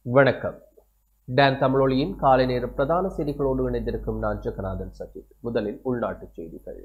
வணக்கம் டான் தமிழொலியின் காலை நேர பிரதான செய்திகளோடு இணைந்திருக்கும் நான் ஜெகநாதன் சஜித் முதலில் உள்நாட்டுச் செய்திகள்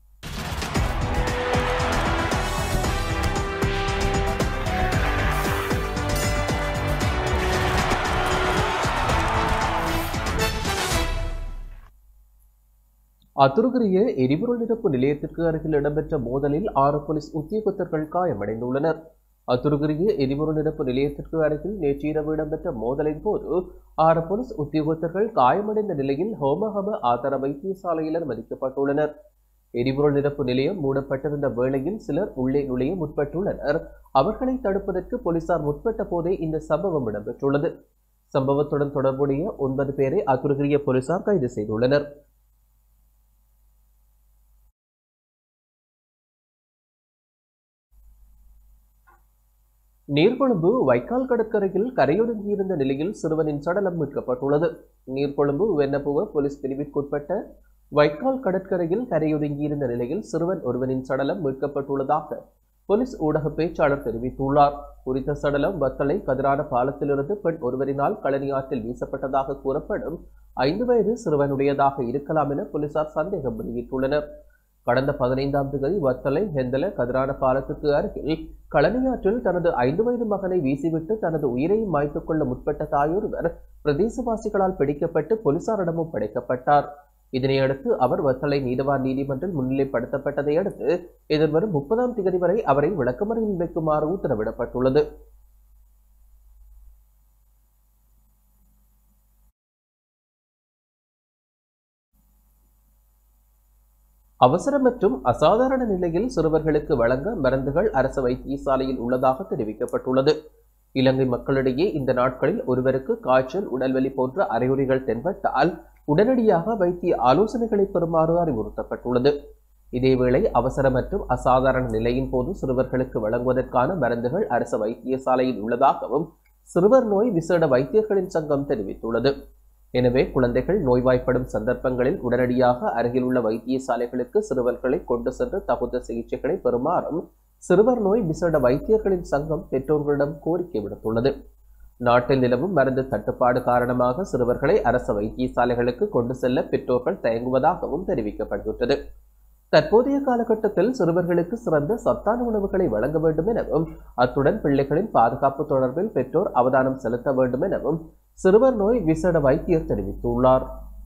அத்துருகிரிய எரிபொருள் நிரப்பு நிலையத்திற்கு அருகில் இடம்பெற்ற மோதலில் ஆறு போலீஸ் உத்தியோகத்தர்கள் காயமடைந்துள்ளனர் அத்துருகிரிய எரிபொருள் நிரப்பு நிலையத்திற்கு அருகில் நேற்று இரவு இடம்பெற்ற மோதலின் போது ஆறு போலீஸ் உத்தியோகத்தர்கள் காயமடைந்த நிலையில் ஹோமஹம ஆதார வைத்தியசாலையில் அனுமதிக்கப்பட்டுள்ளனர் எரிபொருள் நிரப்பு நிலையம் மூடப்பட்டிருந்த வேளையில் சிலர் உள்ளே நுழைய முற்பட்டுள்ளனர் அவர்களை தடுப்பதற்கு போலீசார் முற்பட்ட போதே இந்த சம்பவம் இடம்பெற்றுள்ளது சம்பவத்துடன் தொடர்புடைய ஒன்பது பேரை அத்துருகிரிய போலீசார் கைது செய்துள்ளனர் நீர்கொழும்பு வைக்கால் கடற்கரையில் கரையொடுங்கியிருந்த நிலையில் சிறுவனின் சடலம் மீட்கப்பட்டுள்ளது நீர்கொழும்பு வெண்ணப்புவ போலீஸ் பிரிவிற்குட்பட்ட வைக்கால் கடற்கரையில் கரையொடுங்கியிருந்த நிலையில் சிறுவன் ஒருவனின் சடலம் மீட்கப்பட்டுள்ளதாக போலீஸ் ஊடக பேச்சாளர் தெரிவித்துள்ளார் குறித்த சடலம் வத்தளை கதிரான பாலத்திலிருந்து பெண் ஒருவரினால் களனியாற்றில் வீசப்பட்டதாக கூறப்படும் ஐந்து வயது சிறுவனுடையதாக இருக்கலாம் என போலீசார் சந்தேகம் வெளியிட்டுள்ளனர் கடந்த பதினைந்தாம் தேதி வத்தலை ஹெந்தல கதிரான பாலத்துக்கு அருகில் களனியாற்றில் தனது ஐந்து வயது மகனை வீசிவிட்டு தனது உயிரையும் மாய்த்துக் கொள்ள முற்பட்ட தாயொருவர் பிரதேசவாசிகளால் பிடிக்கப்பட்டு போலீசாரிடமும் படைக்கப்பட்டார் இதனையடுத்து அவர் வத்தலை நீதவான் நீதிமன்றில் முன்னிலைப்படுத்தப்பட்டதை அடுத்து எதிர்வரும் முப்பதாம் தேதி வரை அவரை விளக்கமறையில் வைக்குமாறு உத்தரவிடப்பட்டுள்ளது அவசர மற்றும் அசாதாரண நிலையில் சிறுவர்களுக்கு வழங்க மருந்துகள் அரசு வைத்தியசாலையில் உள்ளதாக தெரிவிக்கப்பட்டுள்ளது இலங்கை மக்களிடையே இந்த நாட்களில் ஒருவருக்கு காய்ச்சல் உடல்வலி போன்ற அறிகுறிகள் தென்பட்டால் உடனடியாக வைத்திய ஆலோசனைகளை பெறுமாறு அறிவுறுத்தப்பட்டுள்ளது இதேவேளை அவசர மற்றும் அசாதாரண நிலையின் போது சிறுவர்களுக்கு வழங்குவதற்கான மருந்துகள் அரசு வைத்தியசாலையில் உள்ளதாகவும் சிறுவர் நோய் விசேட வைத்தியர்களின் சங்கம் தெரிவித்துள்ளது எனவே குழந்தைகள் நோய்வாய்ப்படும் சந்தர்ப்பங்களில் உடனடியாக அருகில் உள்ள வைத்தியசாலைகளுக்கு சிறுவர்களை கொண்டு சென்று தகுந்த சிகிச்சைகளை பெறுமாறும் சிறுவர் நோய் விசேட வைத்தியர்களின் சங்கம் பெற்றோர்களிடம் கோரிக்கை விடுத்துள்ளது நாட்டில் நிலவும் மருந்து தட்டுப்பாடு காரணமாக சிறுவர்களை அரசு வைத்தியசாலைகளுக்கு கொண்டு செல்ல பெற்றோர்கள் தயங்குவதாகவும் தெரிவிக்கப்பட்டுள்ளது தற்போதைய காலகட்டத்தில் சிறுவர்களுக்கு சிறந்த சத்தான உணவுகளை வழங்க வேண்டும் எனவும் அத்துடன் பிள்ளைகளின் பாதுகாப்பு தொடர்பில் பெற்றோர் அவதானம் செலுத்த வேண்டும் எனவும் சிறுவர் நோய் விசேட வைத்தியர் தெரிவித்துள்ளார்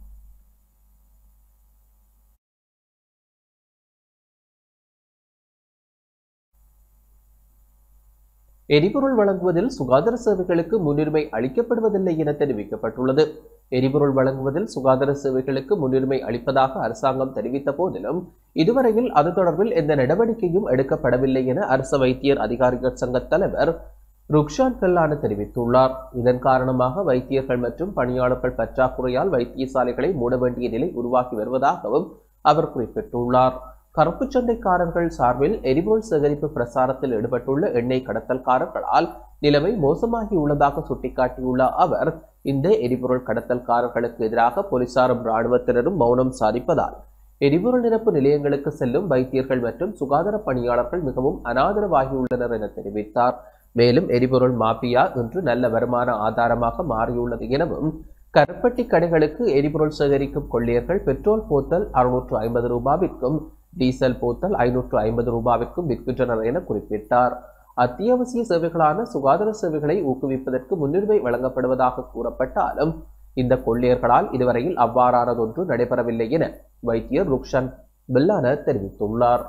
எரிபொருள் வழங்குவதில் சுகாதார சேவைகளுக்கு முன்னுரிமை அளிக்கப்படுவதில்லை என தெரிவிக்கப்பட்டுள்ளது எரிபொருள் வழங்குவதில் சுகாதார சேவைகளுக்கு முன்னுரிமை அளிப்பதாக அரசாங்கம் தெரிவித்த போதிலும் இதுவரையில் அது தொடர்பில் எந்த நடவடிக்கையும் எடுக்கப்படவில்லை என அரசு வைத்தியர் அதிகாரிகள் சங்க தலைவர் ருக்ஷான் கல்லான தெரிவித்துள்ளார் இதன் காரணமாக வைத்தியர்கள் மற்றும் பணியாளர்கள் பற்றாக்குறையால் வைத்தியசாலைகளை மூட வேண்டிய நிலை உருவாகி வருவதாகவும் அவர் குறிப்பிட்டுள்ளார் கருப்புச் சந்தைக்காரர்கள் சார்பில் எரிபொருள் சேகரிப்பு பிரசாரத்தில் ஈடுபட்டுள்ள எண்ணெய் கடத்தல்காரர்களால் நிலைமை மோசமாகி உள்ளதாக சுட்டிக்காட்டியுள்ள அவர் இந்த எரிபொருள் கடத்தல்காரர்களுக்கு எதிராக போலீசாரும் இராணுவத்தினரும் மௌனம் சாதிப்பதால் எரிபொருள் நிரப்பு நிலையங்களுக்கு செல்லும் வைத்தியர்கள் மற்றும் சுகாதார பணியாளர்கள் மிகவும் அனாதரவாகியுள்ளனர் என தெரிவித்தார் மேலும் எரிபொருள் மாபியா இன்று நல்ல வருமான ஆதாரமாக மாறியுள்ளது எனவும் கருப்பட்டி கடைகளுக்கு எரிபொருள் சேகரிக்கும் கொள்ளையர்கள் பெட்ரோல் போத்தல் அறுநூற்று ஐம்பது ரூபாவிற்கும் டீசல் போத்தல் ஐநூற்று ஐம்பது ரூபாவிற்கும் விற்கின்றனர் என குறிப்பிட்டார் அத்தியாவசிய சேவைகளான சுகாதார சேவைகளை ஊக்குவிப்பதற்கு முன்னுரிமை வழங்கப்படுவதாக கூறப்பட்டாலும் இந்த கொள்ளையர்களால் இதுவரையில் அவ்வாறானதொன்று நடைபெறவில்லை என வைத்தியர் ருக்ஷன் பில்லான தெரிவித்துள்ளார்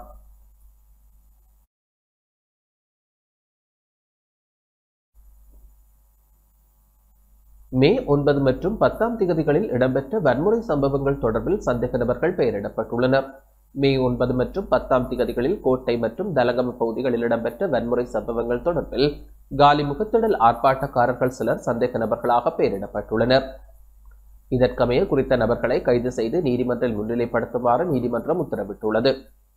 மே ஒன்பது மற்றும் பத்தாம் திகதிகளில் இடம்பெற்ற வன்முறை சம்பவங்கள் தொடர்பில் சந்தேக நபர்கள் பெயரிடப்பட்டுள்ளனர் மே ஒன்பது மற்றும் பத்தாம் திகதிகளில் கோட்டை மற்றும் தலகம பகுதிகளில் இடம்பெற்ற வன்முறை சம்பவங்கள் தொடர்பில் காலி முகத்திடல் ஆர்ப்பாட்டக்காரர்கள் சிலர் சந்தேக நபர்களாக பெயரிடப்பட்டுள்ளனர் இதற்கமைய குறித்த நபர்களை கைது செய்து நீதிமன்றில் முன்னிலைப்படுத்துமாறு நீதிமன்றம் உத்தரவிட்டுள்ளது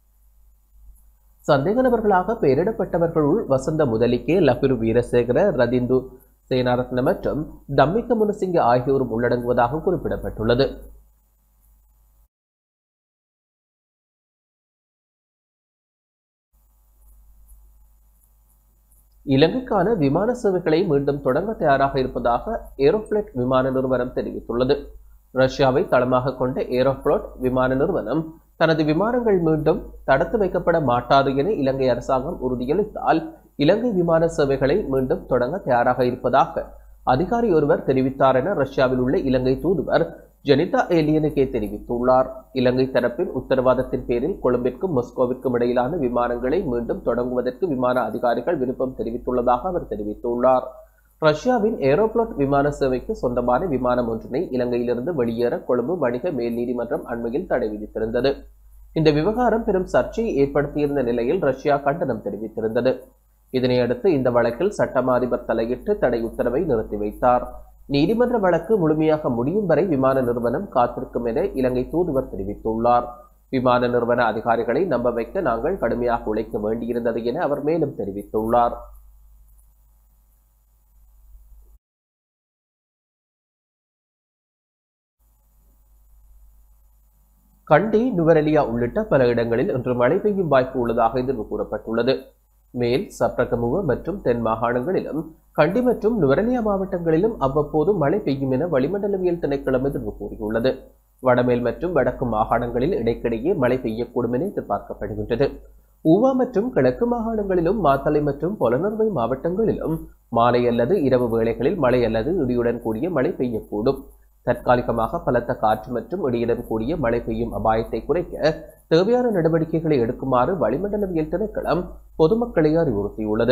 சந்தேக நபர்களாக பெயரிடப்பட்டவர்களுள் வசந்த முதலிக்கே லபிரு வீரசேகர ரதிந்து சேனாரத்ன மற்றும் தம்மிக்க முனசிங்க ஆகியோரும் உள்ளடங்குவதாக குறிப்பிடப்பட்டுள்ளது இலங்கைக்கான விமான சேவைகளை மீண்டும் தொடங்க தயாராக இருப்பதாக ஏரோஃபிளட் விமான நிறுவனம் தெரிவித்துள்ளது ரஷ்யாவை தளமாக கொண்ட ஏரோஃப்ளோட் விமான நிறுவனம் தனது விமானங்கள் மீண்டும் தடுத்து வைக்கப்பட மாட்டாது என இலங்கை அரசாங்கம் உறுதியளித்தால் இலங்கை விமான சேவைகளை மீண்டும் தொடங்க தயாராக இருப்பதாக அதிகாரி ஒருவர் தெரிவித்தார் என ரஷ்யாவில் உள்ள இலங்கை தூதுவர் ஜெனிதா ஏலியனுக்கே தெரிவித்துள்ளார் இலங்கை தரப்பின் உத்தரவாதத்தின் பேரில் கொழும்பிற்கும் மொஸ்கோவிற்கும் இடையிலான விமானங்களை மீண்டும் தொடங்குவதற்கு விமான அதிகாரிகள் விருப்பம் தெரிவித்துள்ளதாக அவர் தெரிவித்துள்ளார் ரஷ்யாவின் ஏரோப்ளோட் விமான சேவைக்கு சொந்தமான விமானம் ஒன்றினை இலங்கையிலிருந்து வெளியேற கொழும்பு வணிக மேல் நீதிமன்றம் அண்மையில் தடை விதித்திருந்தது இந்த விவகாரம் பெரும் சர்ச்சையை ஏற்படுத்தியிருந்த நிலையில் ரஷ்யா கண்டனம் தெரிவித்திருந்தது இதனையடுத்து இந்த வழக்கில் சட்டமா அதிபர் தலையிட்டு தடை உத்தரவை நிறுத்தி வைத்தார் நீதிமன்ற வழக்கு முழுமையாக முடியும் வரை விமான நிறுவனம் காத்திருக்கும் என இலங்கை தூதுவர் தெரிவித்துள்ளார் விமான நிறுவன அதிகாரிகளை நம்ப வைக்க நாங்கள் கடுமையாக உழைக்க வேண்டியிருந்தது என அவர் மேலும் தெரிவித்துள்ளார் கண்டி நுவரெலியா உள்ளிட்ட பல இடங்களில் இன்று மழை பெய்யும் வாய்ப்பு உள்ளதாக எதிர்வு கூறப்பட்டுள்ளது மேல் சப்ரகமுவ மற்றும் தென் மாகாணங்களிலும் கண்டி மற்றும் நுவரெலியா மாவட்டங்களிலும் அவ்வப்போது மழை பெய்யும் என வளிமண்டலவியல் திணைக்களம் எதிர்வு கூறியுள்ளது வடமேல் மற்றும் வடக்கு மாகாணங்களில் இடைக்கிடையே மழை பெய்யக்கூடும் என எதிர்பார்க்கப்படுகின்றது ஊவா மற்றும் கிழக்கு மாகாணங்களிலும் மாத்தளை மற்றும் பொலனர்வை மாவட்டங்களிலும் மாலை அல்லது இரவு வேளைகளில் மழை அல்லது இடியுடன் கூடிய மழை பெய்யக்கூடும் தற்காலிகமாக பலத்த காற்று மற்றும் இடியுடன் கூடிய மழை பெய்யும் அபாயத்தை குறைக்க தேவையான நடவடிக்கைகளை எடுக்குமாறு வளிமண்டலவியல் திணைக்களம் பொதுமக்களை அறிவுறுத்தியுள்ளது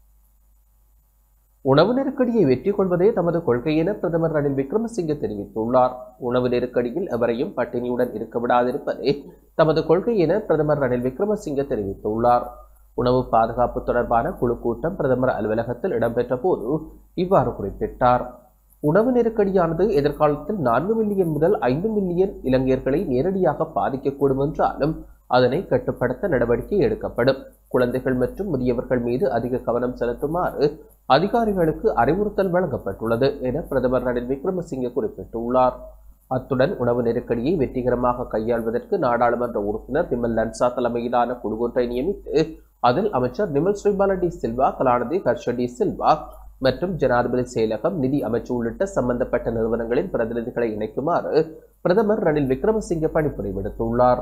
உணவு நெருக்கடியை வெற்றி கொள்வதே தமது கொள்கை என பிரதமர் ரணில் விக்ரமசிங்கே தெரிவித்துள்ளார் உணவு நெருக்கடியில் எவரையும் பட்டினியுடன் இருக்க விடாதிருப்பதே தமது கொள்கை என பிரதமர் ரணில் விக்ரமசிங்கே தெரிவித்துள்ளார் உணவு பாதுகாப்பு தொடர்பான குழு கூட்டம் பிரதமர் அலுவலகத்தில் இடம்பெற்ற போது இவ்வாறு குறிப்பிட்டார் உணவு நெருக்கடியானது எதிர்காலத்தில் நான்கு மில்லியன் முதல் ஐந்து மில்லியன் இளைஞர்களை நேரடியாக பாதிக்கக்கூடும் என்றாலும் அதனை கட்டுப்படுத்த நடவடிக்கை எடுக்கப்படும் குழந்தைகள் மற்றும் முதியவர்கள் மீது அதிக கவனம் செலுத்துமாறு அதிகாரிகளுக்கு அறிவுறுத்தல் வழங்கப்பட்டுள்ளது என பிரதமர் ரணில் விக்ரமசிங்கே குறிப்பிட்டுள்ளார் அத்துடன் உணவு நெருக்கடியை வெற்றிகரமாக கையாள்வதற்கு நாடாளுமன்ற உறுப்பினர் விமல் லன்சா தலைமையிலான குழு ஒன்றை நியமித்து அதில் அமைச்சர் நிமல் ஸ்ரீபாலடி சில்வா கலாநிதி ஹர்ஷடி சில்வா மற்றும் ஜனாதிபதி செயலகம் நிதி அமைச்சு உள்ளிட்ட சம்பந்தப்பட்ட நிறுவனங்களின் பிரதிநிதிகளை இணைக்குமாறு பிரதமர் ரணில் விக்ரமசிங்கே பணிப்புரை விடுத்துள்ளார்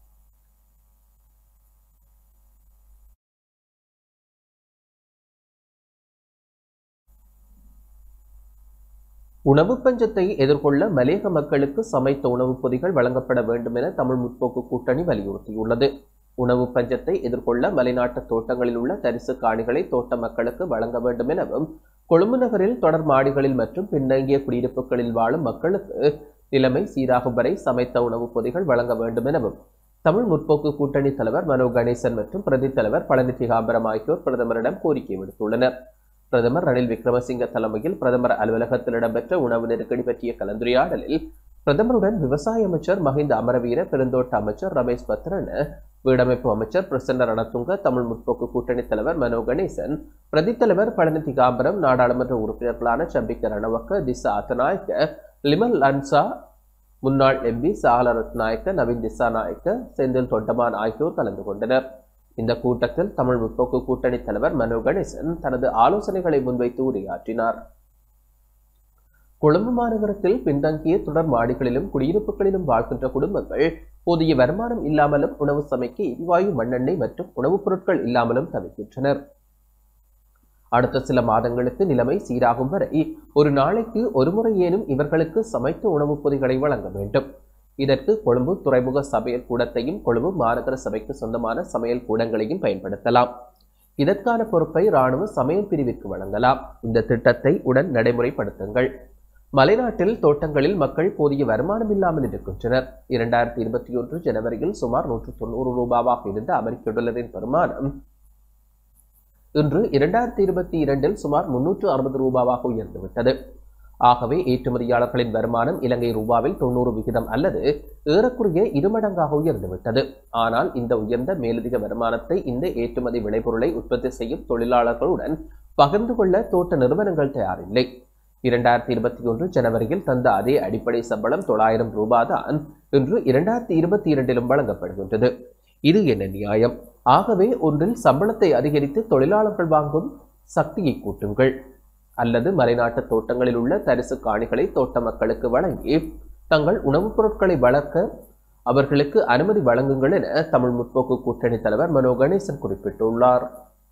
உணவு பஞ்சத்தை எதிர்கொள்ள மலையக மக்களுக்கு சமைத்த உணவுப் பொதிகள் வழங்கப்பட வேண்டும் என தமிழ் முற்போக்கு கூட்டணி வலியுறுத்தியுள்ளது உணவு பஞ்சத்தை எதிர்கொள்ள மலைநாட்டு தோட்டங்களில் உள்ள தரிசு காணிகளை தோட்ட மக்களுக்கு வழங்க வேண்டும் எனவும் கொழும்பு நகரில் தொடர் மாடிகளில் மற்றும் பின்தங்கிய குடியிருப்புகளில் வாழும் மக்களுக்கு நிலைமை சீராகும் வரை சமைத்த உணவுப் பொதிகள் வழங்க வேண்டும் எனவும் தமிழ் முற்போக்கு கூட்டணி தலைவர் மனோ கணேசன் மற்றும் பிரதி தலைவர் பழனி திகாம்பரம் ஆகியோர் பிரதமரிடம் கோரிக்கை விடுத்துள்ளனர் பிரதமர் ரணில் விக்ரமசிங்க தலைமையில் பிரதமர் அலுவலகத்தில் இடம்பெற்ற உணவு நெருக்கடி பற்றிய கலந்துரையாடலில் பிரதமருடன் விவசாய அமைச்சர் மஹிந்த அமரவீர பெருந்தோட்ட அமைச்சர் ரமேஷ் பத்ரன் வீடமைப்பு அமைச்சர் பிரசன்ன ரணதுங்க தமிழ் முற்போக்கு கூட்டணி தலைவர் மனோ கணேசன் பிரதி தலைவர் பழனி திகாம்பரம் நாடாளுமன்ற உறுப்பினர்களான சம்பிக்க ரணவக்க திசா அத்தநாயக்க லிமல் லன்சா முன்னாள் எம்பி சாகல ரத்நாயக்க நவீன் திசாநாயக்க செந்தில் தொண்டமான் ஆகியோர் கலந்து கொண்டனர் இந்த கூட்டத்தில் தமிழ் முற்போக்கு கூட்டணி தலைவர் மனோ கணேசன் தனது ஆலோசனைகளை முன்வைத்து உரையாற்றினார் கொழும்பு மாநகரத்தில் பின்தங்கிய தொடர் மாடிகளிலும் குடியிருப்புகளிலும் வாழ்கின்ற குடும்பங்கள் போதிய வருமானம் இல்லாமலும் உணவு சமைக்க எரிவாயு மண்ணெண்ணெய் மற்றும் உணவுப் பொருட்கள் இல்லாமலும் தவிக்கின்றனர் அடுத்த சில மாதங்களுக்கு நிலைமை சீராகும் வரை ஒரு நாளைக்கு ஒரு முறையேனும் இவர்களுக்கு சமைத்த உணவுப் பொதிகளை வழங்க வேண்டும் இதற்கு கொழும்பு துறைமுக சமையல் கூடத்தையும் கொழும்பு மாநகர சபைக்கு சொந்தமான சமையல் கூடங்களையும் பயன்படுத்தலாம் இதற்கான பொறுப்பை ராணுவ சமையல் பிரிவிற்கு வழங்கலாம் இந்த திட்டத்தை உடன் நடைமுறைப்படுத்துங்கள் மலைநாட்டில் தோட்டங்களில் மக்கள் போதிய வருமானம் இல்லாமல் இருக்கின்றனர் இரண்டாயிரத்தி இருபத்தி ஒன்று ஜனவரியில் சுமார் நூற்று தொண்ணூறு ரூபாவாக இருந்த அமெரிக்க டாலரின் வருமானம் இன்று இரண்டாயிரத்தி இருபத்தி இரண்டில் சுமார் முன்னூற்று அறுபது ரூபாவாக உயர்ந்துவிட்டது ஆகவே ஏற்றுமதியாளர்களின் வருமானம் இலங்கை ரூபாவில் தொண்ணூறு விகிதம் அல்லது ஏறக்குறைய இருமடங்காக உயர்ந்துவிட்டது ஆனால் இந்த உயர்ந்த மேலதிக வருமானத்தை இந்த ஏற்றுமதி விளைபொருளை உற்பத்தி செய்யும் தொழிலாளர்களுடன் பகிர்ந்து கொள்ள தோட்ட நிறுவனங்கள் தயாரில்லை இரண்டாயிரத்தி இருபத்தி ஒன்று ஜனவரியில் தந்த அதே அடிப்படை சம்பளம் தொள்ளாயிரம் ரூபாய் தான் இன்று இரண்டாயிரத்தி இருபத்தி இரண்டிலும் வழங்கப்படுகின்றது இது என்ன நியாயம் ஆகவே ஒன்றில் சம்பளத்தை அதிகரித்து தொழிலாளர்கள் வாங்கும் சக்தியை கூட்டுங்கள் அல்லது மலைநாட்டு தோட்டங்களில் உள்ள தரிசு காணிகளை தோட்ட மக்களுக்கு வழங்கி தங்கள் உணவுப் பொருட்களை வளர்க்க அவர்களுக்கு அனுமதி வழங்குங்கள் என தமிழ் முற்போக்கு கூட்டணி தலைவர் மனோ கணேசன் குறிப்பிட்டுள்ளார்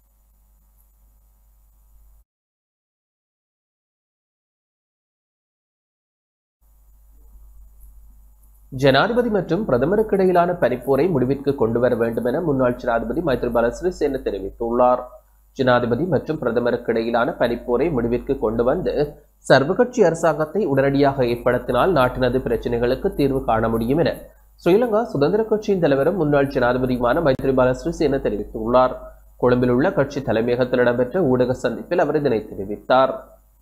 ஜனாதிபதி மற்றும் பிரதமருக்கு இடையிலான பனிப்போரை முடிவிற்கு கொண்டு வர வேண்டும் என முன்னாள் ஜனாதிபதி மைத்ரிபால சிறிசேன தெரிவித்துள்ளார் ஜனாதிபதி மற்றும் பிரதமருக்கு இடையிலான பனிப்போரை முடிவிற்கு கொண்டு வந்து சர்வகட்சி அரசாங்கத்தை உடனடியாக ஏற்படுத்தினால் நாட்டினது பிரச்சனைகளுக்கு தீர்வு காண முடியும் என ஸ்ரீலங்கா சுதந்திர கட்சியின் தலைவரும் முன்னாள் ஜனாதிபதியுமான மைத்ரிபால சிறிசேன தெரிவித்துள்ளார் கொழும்பில் உள்ள கட்சி தலைமையகத்தில் இடம்பெற்ற ஊடக சந்திப்பில் அவர் இதனை தெரிவித்தார்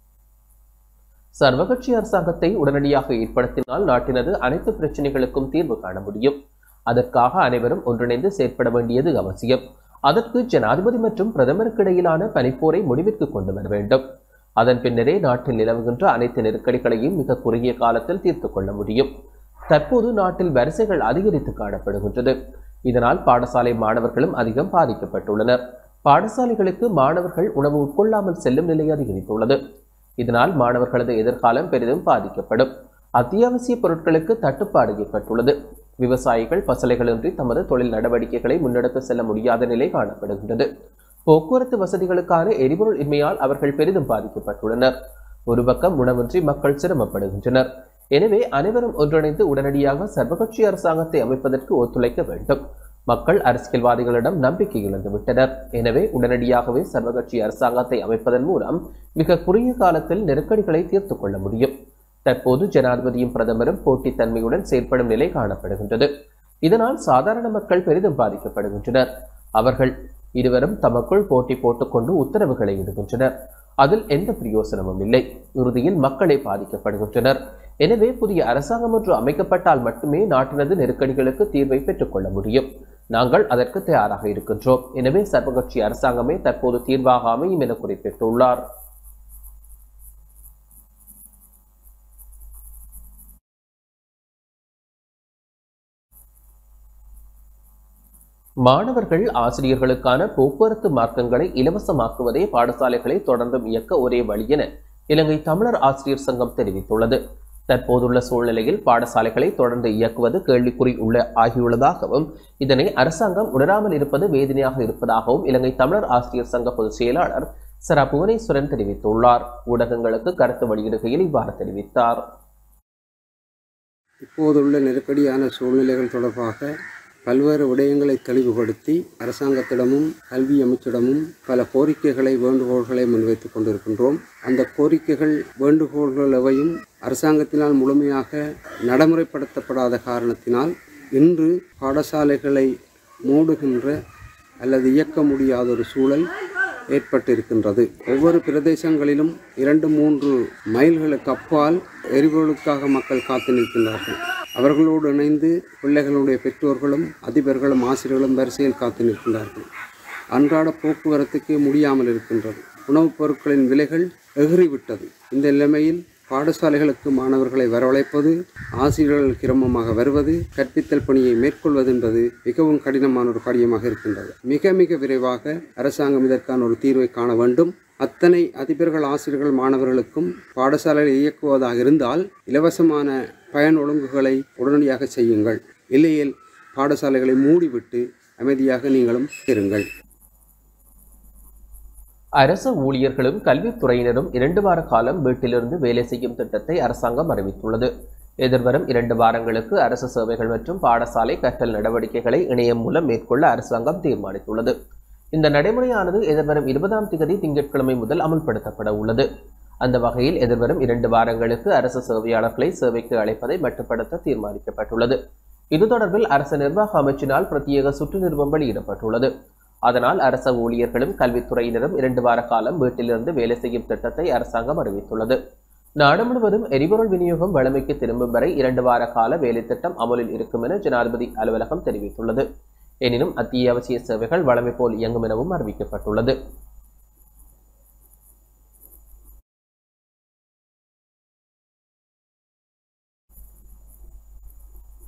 சர்வகட்சி அரசாங்கத்தை உடனடியாக ஏற்படுத்தினால் நாட்டினது அனைத்து பிரச்சனைகளுக்கும் தீர்வு காண முடியும் அதற்காக அனைவரும் ஒன்றிணைந்து செயற்பட வேண்டியது அவசியம் அதற்கு ஜனாதிபதி மற்றும் பிரதமருக்கு இடையிலான பனிப்போரை முடிவிற்கு கொண்டு வர வேண்டும் அதன் பின்னரே நாட்டில் நிலவுகின்ற அனைத்து நெருக்கடிகளையும் மிக குறுகிய காலத்தில் தீர்த்து கொள்ள முடியும் தற்போது நாட்டில் வரிசைகள் அதிகரித்து காணப்படுகின்றது இதனால் பாடசாலை மாணவர்களும் அதிகம் பாதிக்கப்பட்டுள்ளனர் பாடசாலைகளுக்கு மாணவர்கள் உணவு உட்கொள்ளாமல் செல்லும் நிலை அதிகரித்துள்ளது இதனால் மாணவர்களது எதிர்காலம் பெரிதும் பாதிக்கப்படும் அத்தியாவசிய பொருட்களுக்கு தட்டுப்பாடு ஏற்பட்டுள்ளது விவசாயிகள் பசலைகளின்றி தமது தொழில் நடவடிக்கைகளை முன்னெடுத்து செல்ல முடியாத நிலை காணப்படுகின்றது போக்குவரத்து வசதிகளுக்கான எரிபொருள் இன்மையால் அவர்கள் பெரிதும் பாதிக்கப்பட்டுள்ளனர் ஒரு பக்கம் உணவின்றி மக்கள் சிரமப்படுகின்றனர் எனவே அனைவரும் ஒன்றிணைந்து உடனடியாக சர்வகட்சி அரசாங்கத்தை அமைப்பதற்கு ஒத்துழைக்க வேண்டும் மக்கள் அரசியல்வாதிகளிடம் நம்பிக்கை இழந்துவிட்டனர் எனவே உடனடியாகவே சர்வகட்சி அரசாங்கத்தை அமைப்பதன் மூலம் மிக குறுகிய காலத்தில் நெருக்கடிகளை தீர்த்து கொள்ள முடியும் தற்போது ஜனாதிபதியும் பிரதமரும் போட்டித்தன்மையுடன் செயற்படும் நிலை காணப்படுகின்றது இதனால் சாதாரண மக்கள் பெரிதும் பாதிக்கப்படுகின்றனர் அவர்கள் இருவரும் தமக்குள் போட்டி போட்டுக்கொண்டு உத்தரவுகளை இடுகின்றனர் அதில் எந்த பிரயோசனமும் இல்லை இறுதியில் மக்களே பாதிக்கப்படுகின்றனர் எனவே புதிய அரசாங்கம் ஒன்று அமைக்கப்பட்டால் மட்டுமே நாட்டினது நெருக்கடிகளுக்கு தீர்வை பெற்றுக்கொள்ள முடியும் நாங்கள் அதற்கு தயாராக இருக்கின்றோம் எனவே சர்வகட்சி அரசாங்கமே தற்போது தீர்வாக அமையும் என குறிப்பிட்டுள்ளார் மாணவர்கள் ஆசிரியர்களுக்கான போக்குவரத்து மார்க்கங்களை இலவசமாக்குவதே பாடசாலைகளை தொடர்ந்தும் இயக்க ஒரே வழி என இலங்கை தமிழர் ஆசிரியர் சங்கம் தெரிவித்துள்ளது தற்போதுள்ள சூழ்நிலையில் பாடசாலைகளை தொடர்ந்து இயக்குவது கேள்விக்குறி உள்ள ஆகியுள்ளதாகவும் இதனை அரசாங்கம் உணராமல் இருப்பது வேதனையாக இருப்பதாகவும் இலங்கை தமிழர் ஆசிரியர் சங்க பொதுச் செயலாளர் சரா புவனேஸ்வரன் தெரிவித்துள்ளார் ஊடகங்களுக்கு கருத்து வெளியிடுகையில் இவ்வாறு தெரிவித்தார் இப்போதுள்ள நெருக்கடியான சூழ்நிலைகள் தொடர்பாக பல்வேறு விடயங்களை தெளிவுபடுத்தி அரசாங்கத்திடமும் கல்வி அமைச்சிடமும் பல கோரிக்கைகளை வேண்டுகோள்களை முன்வைத்துக் கொண்டிருக்கின்றோம் அந்த கோரிக்கைகள் வேண்டுகோள்கள் எவையும் அரசாங்கத்தினால் முழுமையாக நடைமுறைப்படுத்தப்படாத காரணத்தினால் இன்று பாடசாலைகளை மூடுகின்ற அல்லது இயக்க முடியாத ஒரு சூழல் ஏற்பட்டிருக்கின்றது ஒவ்வொரு பிரதேசங்களிலும் இரண்டு மூன்று மைல்களுக்கு அப்பால் எரிபொருளுக்காக மக்கள் காத்து நிற்கின்றார்கள் அவர்களோடு இணைந்து பிள்ளைகளுடைய பெற்றோர்களும் அதிபர்களும் ஆசிரியர்களும் வரிசையில் காத்து நிற்கின்றார்கள் அன்றாட போக்குவரத்துக்கு முடியாமல் இருக்கின்றது உணவுப் பொருட்களின் விலைகள் எகிறிவிட்டது இந்த நிலைமையில் பாடசாலைகளுக்கு மாணவர்களை வரவழைப்பது ஆசிரியர்கள் கிரமமாக வருவது கற்பித்தல் பணியை மேற்கொள்வது என்பது மிகவும் கடினமான ஒரு காரியமாக இருக்கின்றது மிக மிக விரைவாக அரசாங்கம் இதற்கான ஒரு தீர்வை காண வேண்டும் அத்தனை அதிபர்கள் ஆசிரியர்கள் மாணவர்களுக்கும் பாடசாலைகளை இயக்குவதாக இருந்தால் இலவசமான பயன் ஒழுங்குகளை உடனடியாக செய்யுங்கள் இல்லையேல் பாடசாலைகளை மூடிவிட்டு அமைதியாக நீங்களும் இருங்கள் அரசு ஊழியர்களும் கல்வித்துறையினரும் இரண்டு வார காலம் வீட்டிலிருந்து வேலை செய்யும் திட்டத்தை அரசாங்கம் அறிவித்துள்ளது எதிர்வரும் இரண்டு வாரங்களுக்கு அரசு சேவைகள் மற்றும் பாடசாலை கற்றல் நடவடிக்கைகளை இணையம் மூலம் மேற்கொள்ள அரசாங்கம் தீர்மானித்துள்ளது இந்த நடைமுறையானது எதிர்வரும் இருபதாம் திகதி திங்கட்கிழமை முதல் அமல்படுத்தப்பட உள்ளது அந்த வகையில் எதிர்வரும் இரண்டு வாரங்களுக்கு அரசு சேவையாளர்களை சேவைக்கு அழைப்பதை மட்டுப்படுத்த தீர்மானிக்கப்பட்டுள்ளது இது தொடர்பில் அரசு நிர்வாக அமைச்சினால் பிரத்யேக சுற்று நிறுவம் வெளியிடப்பட்டுள்ளது அதனால் அரச ஊழியர்களும் கல்வித்துறையினரும் இரண்டு வார காலம் வீட்டிலிருந்து வேலை செய்யும் திட்டத்தை அரசாங்கம் அறிவித்துள்ளது நாடு முழுவதும் எரிபொருள் விநியோகம் வழமைக்கு திரும்பும் வரை இரண்டு வார கால வேலை திட்டம் அமலில் இருக்கும் என ஜனாதிபதி அலுவலகம் தெரிவித்துள்ளது எனினும் அத்தியாவசிய சேவைகள் வழமை போல் இயங்கும் எனவும் அறிவிக்கப்பட்டுள்ளது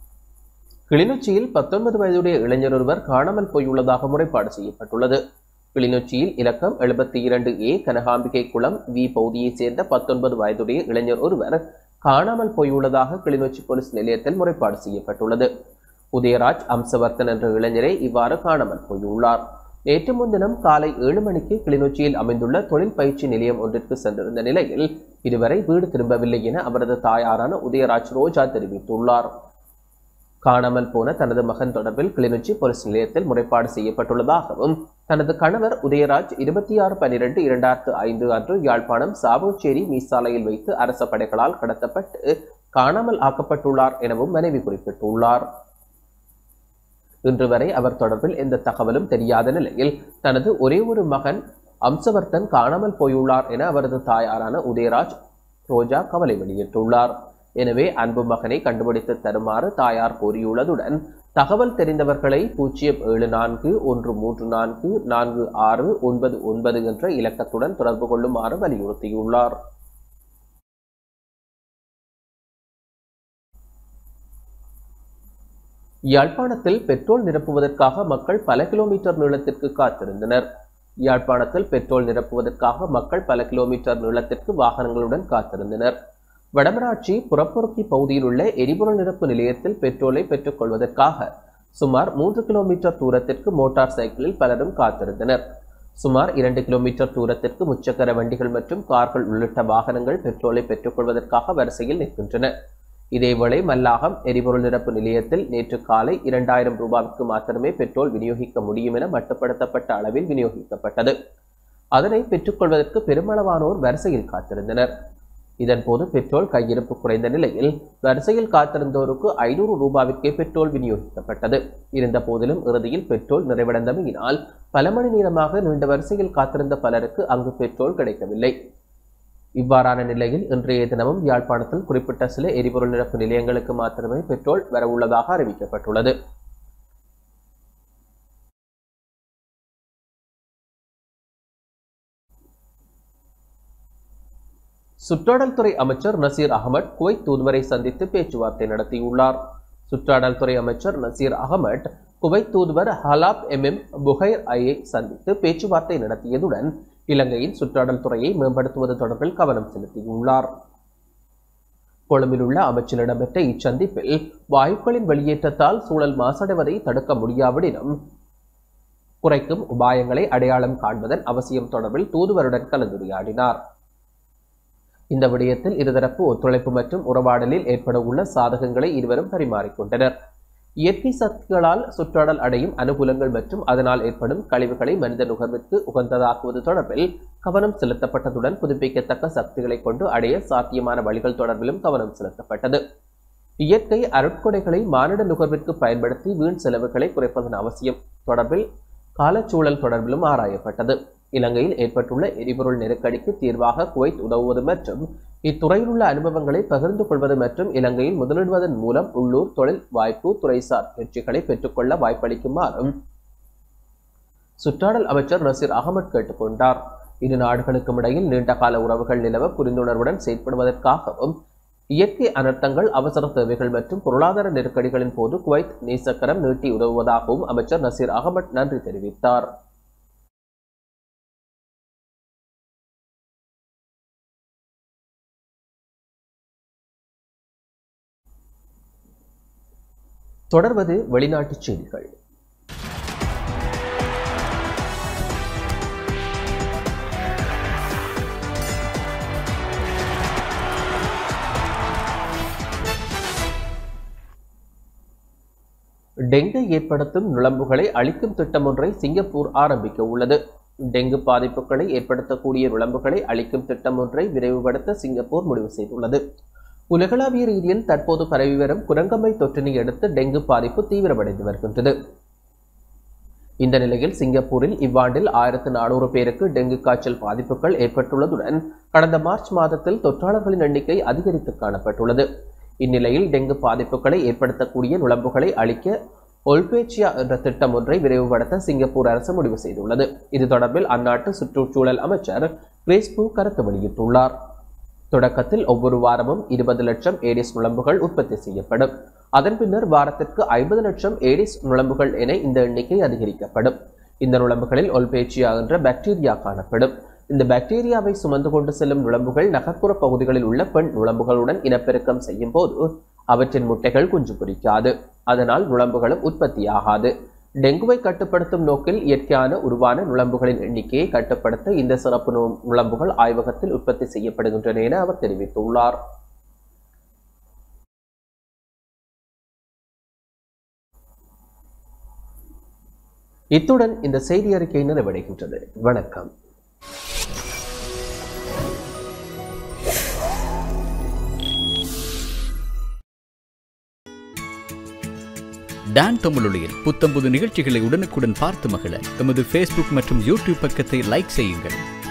கிளிநொச்சியில் பத்தொன்பது வயதுடைய இளைஞர் ஒருவர் காணாமல் போயுள்ளதாக முறைப்பாடு செய்யப்பட்டுள்ளது கிளிநொச்சியில் இலக்கம் எழுபத்தி இரண்டு ஏ கனகாம்பிகை குளம் வி பகுதியைச் சேர்ந்த பத்தொன்பது வயதுடைய இளைஞர் ஒருவர் காணாமல் போயுள்ளதாக கிளிநொச்சி போலீஸ் நிலையத்தில் முறைப்பாடு செய்யப்பட்டுள்ளது உதயராஜ் அம்சவர்த்தன் என்ற இளைஞரே இவ்வாறு காணாமல் போயுள்ளார் நேற்று முன்தினம் காலை ஏழு மணிக்கு கிளிநொச்சியில் அமைந்துள்ள தொழில் பயிற்சி நிலையம் ஒன்றிற்கு சென்றிருந்த நிலையில் இதுவரை வீடு திரும்பவில்லை என அவரது தாயாரான உதயராஜ் ரோஜா தெரிவித்துள்ளார் காணாமல் போன தனது மகன் தொடர்பில் கிளிநொச்சி போலீஸ் நிலையத்தில் முறைப்பாடு செய்யப்பட்டுள்ளதாகவும் தனது கணவர் உதயராஜ் இருபத்தி ஆறு பன்னிரண்டு இரண்டாயிரத்து ஐந்து அன்று யாழ்ப்பாணம் சாவோச்சேரி மீசாலையில் வைத்து அரச படைகளால் கடத்தப்பட்டு காணாமல் ஆக்கப்பட்டுள்ளார் எனவும் மனைவி குறிப்பிட்டுள்ளார் இன்று வரை அவர் தொடர்பில் எந்த தகவலும் தெரியாத நிலையில் தனது ஒரே ஒரு மகன் அம்சவர்த்தன் காணாமல் போயுள்ளார் என அவரது தாயாரான உதயராஜ் ரோஜா கவலை வெளியிட்டுள்ளார் எனவே அன்பு மகனை கண்டுபிடித்து தருமாறு தாயார் கோரியுள்ளதுடன் தகவல் தெரிந்தவர்களை பூஜ்ஜியம் ஏழு நான்கு ஒன்று மூன்று நான்கு நான்கு ஆறு ஒன்பது ஒன்பது என்ற இலக்கத்துடன் தொடர்பு கொள்ளுமாறு வலியுறுத்தியுள்ளார் யாழ்ப்பாணத்தில் பெட்ரோல் நிரப்புவதற்காக மக்கள் பல கிலோமீட்டர் நீளத்திற்கு காத்திருந்தனர் யாழ்ப்பாணத்தில் பெட்ரோல் நிரப்புவதற்காக மக்கள் பல கிலோமீட்டர் நீளத்திற்கு வாகனங்களுடன் காத்திருந்தனர் வடமராட்சி புறப்பொருக்கி பகுதியில் உள்ள எரிபொருள் நிரப்பு நிலையத்தில் பெட்ரோலை பெற்றுக் கொள்வதற்காக சுமார் மூன்று கிலோமீட்டர் தூரத்திற்கு மோட்டார் சைக்கிளில் பலரும் காத்திருந்தனர் சுமார் இரண்டு கிலோமீட்டர் தூரத்திற்கு முச்சக்கர வண்டிகள் மற்றும் கார்கள் உள்ளிட்ட வாகனங்கள் பெட்ரோலை பெற்றுக்கொள்வதற்காக வரிசையில் நிற்கின்றன இதேவேளை மல்லாகம் எரிபொருள் நிரப்பு நிலையத்தில் நேற்று காலை இரண்டாயிரம் ரூபாய்க்கு மாத்திரமே பெட்ரோல் விநியோகிக்க முடியும் என மட்டுப்படுத்தப்பட்ட அளவில் விநியோகிக்கப்பட்டது அதனை பெற்றுக்கொள்வதற்கு பெருமளவானோர் வரிசையில் காத்திருந்தனர் இதன்போது பெட்ரோல் கையிருப்பு குறைந்த நிலையில் வரிசையில் காத்திருந்தோருக்கு ஐநூறு ரூபாவிற்கே பெட்ரோல் விநியோகிக்கப்பட்டது இருந்த போதிலும் இறுதியில் பெட்ரோல் நிறைவடைந்தமையினால் பல மணி நேரமாக நீண்ட வரிசையில் காத்திருந்த பலருக்கு அங்கு பெட்ரோல் கிடைக்கவில்லை இவ்வாறான நிலையில் இன்றைய தினமும் யாழ்ப்பாணத்தில் குறிப்பிட்ட சில எரிபொருள் நிரப்பு நிலையங்களுக்கு மாத்திரமே பெட்ரோல் வரவுள்ளதாக அறிவிக்கப்பட்டுள்ளது சுற்றாடல் துறை அமைச்சர் நசீர் அகமட் குவைத் தூதுவரை சந்தித்து பேச்சுவார்த்தை நடத்தியுள்ளார் சுற்றாடல் துறை அமைச்சர் நசீர் அகமட் குவைத் தூதுவர் ஹலாப் எம் எம் புகைர் ஐயை சந்தித்து பேச்சுவார்த்தை நடத்தியதுடன் இலங்கையின் சுற்றாடல் துறையை மேம்படுத்துவது தொடர்பில் கவனம் செலுத்தியுள்ளார் கொழும்பில் உள்ள அமைச்சில் இடம்பெற்ற இச்சந்திப்பில் வாயுக்களின் வெளியேற்றத்தால் சூழல் மாசடைவதை தடுக்க முடியாவிடினும் குறைக்கும் உபாயங்களை அடையாளம் காண்பதன் அவசியம் தொடர்பில் தூதுவருடன் கலந்துரையாடினார் இந்த விடயத்தில் இருதரப்பு ஒத்துழைப்பு மற்றும் உறவாடலில் ஏற்பட உள்ள சாதகங்களை இருவரும் பரிமாறிக்கொண்டனர் இயற்கை சக்திகளால் சுற்றாடல் அடையும் அனுகூலங்கள் மற்றும் அதனால் ஏற்படும் கழிவுகளை மனித நுகர்விற்கு உகந்ததாக்குவது தொடர்பில் கவனம் செலுத்தப்பட்டதுடன் புதுப்பிக்கத்தக்க சக்திகளை கொண்டு அடைய சாத்தியமான வழிகள் தொடர்பிலும் கவனம் செலுத்தப்பட்டது இயற்கை அருட்கொடைகளை மானிட நுகர்விற்கு பயன்படுத்தி வீண் செலவுகளை குறைப்பதன் அவசியம் தொடர்பில் காலச்சூழல் தொடர்பிலும் ஆராயப்பட்டது இலங்கையில் ஏற்பட்டுள்ள எரிபொருள் நெருக்கடிக்கு தீர்வாக குவைத் உதவுவது மற்றும் இத்துறையில் உள்ள அனுபவங்களை பகிர்ந்து கொள்வது மற்றும் இலங்கையில் முதலிடுவதன் மூலம் உள்ளூர் தொழில் வாய்ப்பு துறைசார் வெற்றிகளை பெற்றுக்கொள்ள வாய்ப்பளிக்குமாறும் சுற்றாடல் அமைச்சர் நசீர் அகமட் கேட்டுக்கொண்டார் இரு நாடுகளுக்கும் இடையில் நீண்டகால உறவுகள் நிலவ புரிந்துணர்வுடன் செயற்படுவதற்காகவும் இயற்கை அனர்த்தங்கள் அவசர தேவைகள் மற்றும் பொருளாதார நெருக்கடிகளின் போது குவைத் நேசக்கரம் நீட்டி உதவுவதாகவும் அமைச்சர் நசீர் அகமட் நன்றி தெரிவித்தார் தொடர்வது வெளிநாட்டுச் செய்திகள் டெங்கு ஏற்படுத்தும் நுளம்புகளை அழிக்கும் திட்டம் ஒன்றை சிங்கப்பூர் ஆரம்பிக்க உள்ளது டெங்கு பாதிப்புகளை ஏற்படுத்தக்கூடிய நுளம்புகளை அழிக்கும் திட்டம் ஒன்றை விரைவுபடுத்த சிங்கப்பூர் முடிவு செய்துள்ளது உலகளாவிய ரீதியில் தற்போது பரவி வரும் குரங்கம்மை தொற்றினை அடுத்து டெங்கு பாதிப்பு தீவிரமடைந்து வருகின்றது இந்த நிலையில் சிங்கப்பூரில் இவ்வாண்டில் ஆயிரத்து நானூறு பேருக்கு டெங்கு காய்ச்சல் பாதிப்புகள் ஏற்பட்டுள்ளதுடன் கடந்த மார்ச் மாதத்தில் தொற்றாளர்களின் எண்ணிக்கை அதிகரித்து காணப்பட்டுள்ளது இந்நிலையில் டெங்கு பாதிப்புகளை ஏற்படுத்தக்கூடிய நுளம்புகளை அழிக்க ஒல்பேச்சியா என்ற திட்டம் ஒன்றை விரைவுபடுத்த சிங்கப்பூர் அரசு முடிவு செய்துள்ளது இது தொடர்பில் அந்நாட்டு சுற்றுச்சூழல் அமைச்சர் கிரேஸ்பு கருத்து வெளியிட்டுள்ளார் தொடக்கத்தில் ஒவ்வொரு வாரமும் இருபது லட்சம் ஏடிஸ் நுளம்புகள் உற்பத்தி செய்யப்படும் அதன் பின்னர் வாரத்திற்கு ஐம்பது லட்சம் ஏடிஸ் நுளம்புகள் என இந்த எண்ணிக்கை அதிகரிக்கப்படும் இந்த நுளம்புகளில் ஒல்பேச்சியா என்ற பாக்டீரியா காணப்படும் இந்த பாக்டீரியாவை சுமந்து கொண்டு செல்லும் நுளம்புகள் நகர்ப்புற பகுதிகளில் உள்ள பெண் நுளம்புகளுடன் இனப்பெருக்கம் செய்யும் போது அவற்றின் முட்டைகள் குஞ்சு பொரிக்காது அதனால் நுளம்புகளும் உற்பத்தியாகாது டெங்குவை கட்டுப்படுத்தும் நோக்கில் இயற்கையான உருவான நுளம்புகளின் எண்ணிக்கையை கட்டுப்படுத்த இந்த சிறப்பு நு- நுளம்புகள் ஆய்வகத்தில் உற்பத்தி செய்யப்படுகின்றன என அவர் தெரிவித்துள்ளார் இத்துடன் இந்த செய்தி அறிக்கை நிறைவடைகின்றது வணக்கம் டான் தமிழொலியில் புத்தம்புது நிகழ்ச்சிகளை உடனுக்குடன் பார்த்து மகிழ எமது ஃபேஸ்புக் மற்றும் யூடியூப் பக்கத்தை லைக் செய்யுங்கள்